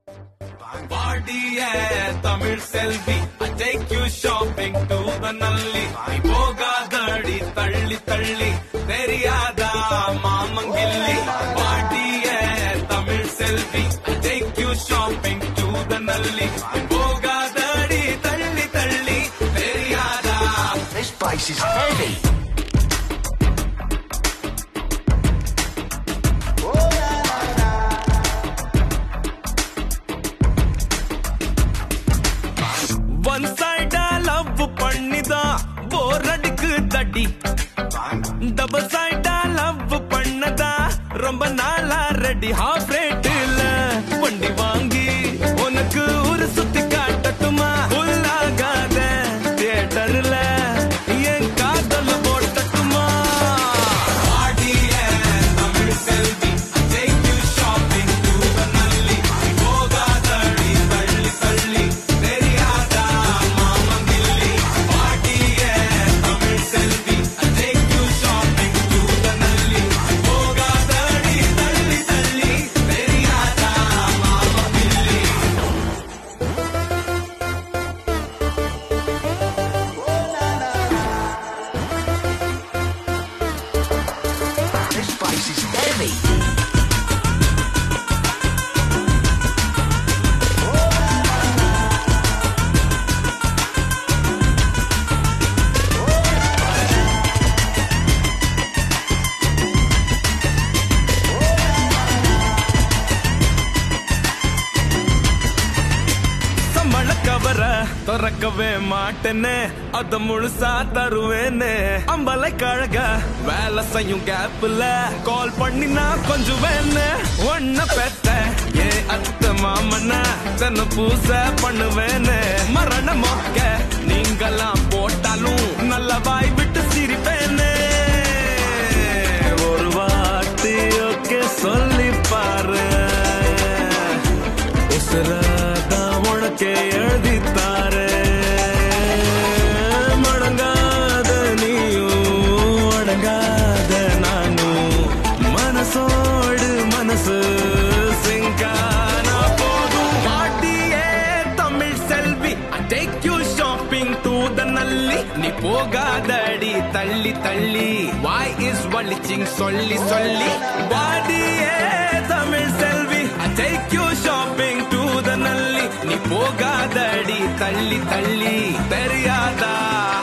பாடிய தமிழ் செல்வி I take you shopping to the நல்லி நீ போகாதடி தள்ளி தள்ளி தெரியாதா மாமங்கில்லி பாடிய தமிழ் செல்வி I take you shopping to the நல்லி நீ போகாதடி தள்ளி தள்ளி தெரியாதா This place is heavy. One சைடா லவ் பண்ணிதான் போர் அடிக்கு தடி டபுள் சைடா லவ் பண்ணதா ரொம்ப நாளா ரெடி ஹாஃப் ரேட்டுல வண்டி வாங்கி உனக்கு ஒரு சுத்தி காட்டட்டுமா உள்ளாகாத தியேட்டர்ல என் காதல் போட்டட்டுமா ஆடிய தமிழ் செல்வி take you shopping to the நல்லி போகாதடி தள்ளி தள்ளி தெரியாதா மாமங்கில்லி ஆடிய தமிழ் செல்வி take you shopping to the நல்லி போகாதடி தள்ளி தள்ளி தெரியாதா மாமங்கில்லி This place is heavy. சம்பள கவர திறக்கவே மாட்டேன்னு அத முழுசா தருவேன்னு அம்பலை கழக வேலை செய்யும் கேப்ல கால் பண்ணி நான் கொஞ்சம் வேணு ஒன்ன பெத்த ஏ அத்த மாமன தன்னை பூச பண்ணுவேன்னு மரண மொக்க நீங்கெல்லாம் போட்டாலும் நல்ல வாய் விட்டு சிரிப்பேன்னு ஒரு வாட்டி ஓகே சொல்லி பாரு உசுராதான் உனக்கே எழுதித்தாரு மடங்காத நீயும் அடங்காத நானும் மனசோடு மனசு சிங்கானா போதும் பாட்டியே Tamil Selvi take you shopping to the Nalli நீ போகாதடி தள்ளி தள்ளி வாய் இஸ் வலிச்சிங் சொல்லி சொல்லி பாடியே Tamil Selvi take you shopping to the Nalli நீ போகாதடி தள்ளி தள்ளி தெரியாதா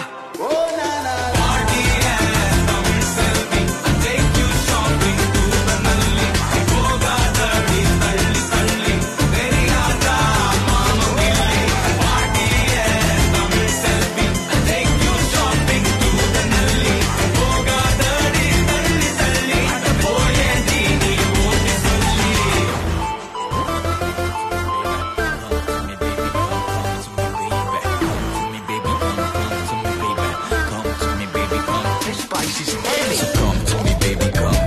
பாடியே தமிழ் செல்வி take you shopping to the நல்லி நீ போகாதடி தள்ளி தள்ளி தெரியாதா மாமங்கில்லி பாடியே தமிழ் செல்வி take you shopping to the நல்லி நீ போகாதடி தள்ளி தள்ளி போயேண்டி நீ ஓடி சொல்லி This place is heavy.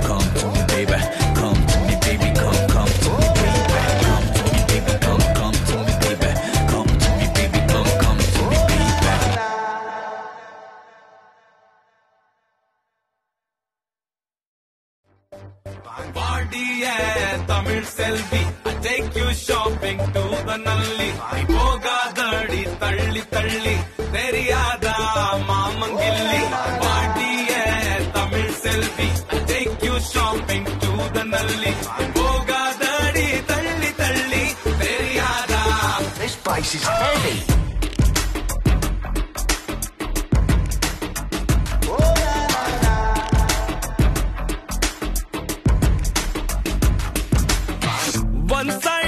பாடிய Tamil Selvi take you shopping to the Nalli நீ போகாதடி தள்ளி தள்ளி தெரியாதா மாமங்கில்லி பாடிய Tamil Selvi take you shopping to the Nalli நீ போகாதடி தள்ளி தள்ளி தெரியாதா This place is heavy. One side